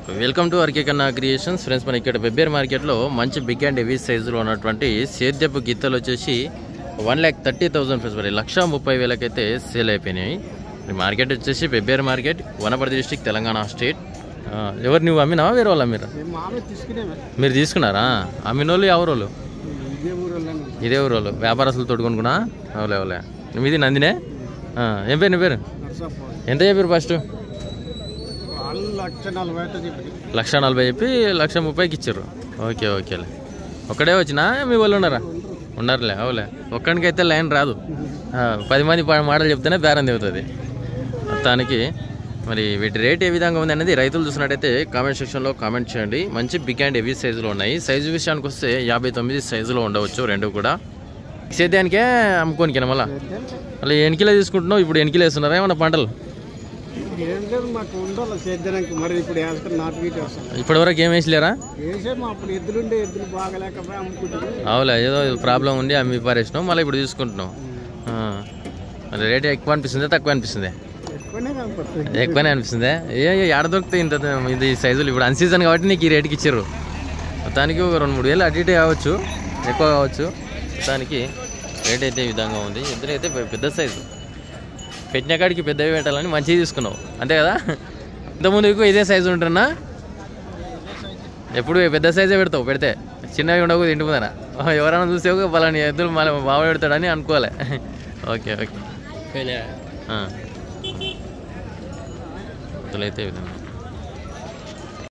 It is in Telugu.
Welcome to RK Kanna creations friends మన ఇక్కడ వెబ్బేర్ మార్కెట్లో మంచి బిగ్ అండ్ హెవీ సైజులో ఉన్నటువంటి సేద్యపు గిత్తలు వచ్చేసి one lakh thirty thousand friends మరి లక్ష ముప్పై వేలకైతే సేల్ అయిపోయినాయి ఈ మార్కెట్ వచ్చేసి వెబ్బేర్ market Wanaparthy district Telangana state ఆ, ఎవరు నువ్వు అమ్మినావా వేరే వాళ్ళ మీరు మేము మామూలు తీసుకునే మీరు తీసుకున్నారా అమ్మినోళ్ళు ఎవరోళ్ళు ఇదే ఊరోళ్ళని ఇదే ఊరోళ్ళు వ్యాపారస్తులు తోడుకొనుకున్నా అవలే అవలే మీది నందినే ఆ, ఏం పేరు నీ పేరు నరసాపు ఎంత చెప్పారు ఫస్ట్ వాళ్ళు లక్ష నలభై అయితే చెప్పి లక్ష నలభై చెప్పి లక్ష ముప్పైకి ఇచ్చారు ఓకే ఓకేలే ఒక్కడే వచ్చినా మీ వాళ్ళు ఉన్నారా ఉన్నారులే అవులే ఒక్కడికి అయితే లైన్ రాదు ఆ, పది మంది ప- మాటలు చెప్తేనే బేరం దిగుతుంది మొత్తానికి మరి వీటి రేట్ ఏ విధంగా ఉంది అనేది రైతులు చూసినట్టయితే కామెంట్ సెక్షన్లో కామెంట్ చేయండి మంచి బిగ్ అండ్ హెవీ సైజులో ఉన్నాయి సైజు విషయానికి వస్తే యాభై తొమ్మిది సైజులో ఉండవచ్చు రెండు కూడా సేద్యానికే అమ్ముకోనికేనా మళ్ళీ మళ్ళీ ఎన్నికలే తీసుకుంటున్నావు ఇప్పుడు ఎన్నికలు వేస్తున్నారా ఏమన్నా పంటలు ఏంటంటే మాకు ఉండాలి సేద్యానికి మరి ఇప్పుడు వేసుకుని నాటు గీట వస్తాం ఇప్పటివరకు ఏం వేసలేరా వేసే మా అప్పుడు ఎద్దులుండే ఎద్దులు బాగలేకపోయి అమ్ముకుంటారు అవులే ఏదో ప్రాబ్లం ఉండి అమ్మి పారేసినావు మళ్ళీ ఇప్పుడు తీసుకుంటున్నావు ఆ. మరి రేట్ ఎక్కువ అనిపిస్తుందా తక్కువ అనిపిస్తుంది ఎక్కువనే కనపడుతుంది ఎక్కువనే అనిపిస్తుంది ఏ ఏ, ఏడ దొరుకుతాయి ఇంత ఇది సైజులు ఇప్పుడు అన్ సీజన్ కాబట్టి నీకు ఈ రేట్కి ఇచ్చారు మొత్తానికి ఒక రెండు మూడు వేలు అటు ఇటు కావచ్చు ఎక్కువ కావచ్చు మొత్తానికి రేట్ అయితే ఈ విధంగా ఉంది ఇద్దరు అయితే పె- పెద్ద సైజు పెట్టిన కాడికి పెద్దవి పెట్టాలని మంచిగా తీసుకున్నావు అంతే కదా ఇంతకుముందు ఎక్కువ ఇదే సైజు ఉంటున్నా ఎప్పుడు పెద్ద సైజే పెడతావు పెడితే చిన్నవి ఉండవు ఇంటి ముందర ఎవరైనా చూస్తే ఒక పలాని ఎద్దులు మళ్ళీ బాగా పెడతాడని అనుకోవాలి ఓకే ఓకే ఆ. ఎద్దులైతే ఈ విధంగా